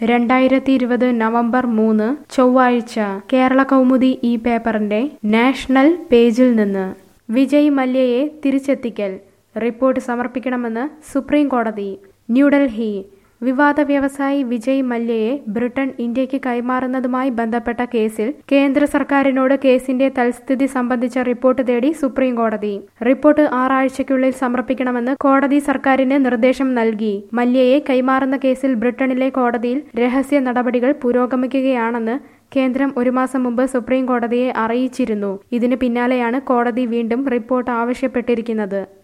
രണ്ടായിരത്തി ഇരുപത് നവംബർ മൂന്ന് ചൊവ്വാഴ്ച കേരള കൗമുദി ഈ പേപ്പറിന്റെ നാഷണൽ പേജിൽ നിന്ന് വിജയ് മല്യയെ തിരിച്ചെത്തിക്കൽ റിപ്പോർട്ട് സമർപ്പിക്കണമെന്ന് സുപ്രീം കോടതി ന്യൂഡൽഹി വിവാദ വ്യവസായി വിജയ് മല്യയെ ബ്രിട്ടൻ ഇന്ത്യക്ക് കൈമാറുന്നതുമായി ബന്ധപ്പെട്ട കേസിൽ കേന്ദ്ര സർക്കാരിനോട് കേസിന്റെ തൽസ്ഥിതി സംബന്ധിച്ച റിപ്പോർട്ട് തേടി സുപ്രീം കോടതി റിപ്പോർട്ട് ആറാഴ്ചയ്ക്കുള്ളിൽ സമർപ്പിക്കണമെന്ന് കോടതി സർക്കാരിന് നിർദ്ദേശം നൽകി മല്യയെ കൈമാറുന്ന കേസിൽ ബ്രിട്ടനിലെ കോടതിയിൽ രഹസ്യ നടപടികൾ പുരോഗമിക്കുകയാണെന്ന് കേന്ദ്രം ഒരു മാസം മുമ്പ് സുപ്രീം കോടതിയെ അറിയിച്ചിരുന്നു ഇതിന് പിന്നാലെയാണ് കോടതി വീണ്ടും റിപ്പോർട്ട് ആവശ്യപ്പെട്ടിരിക്കുന്നത്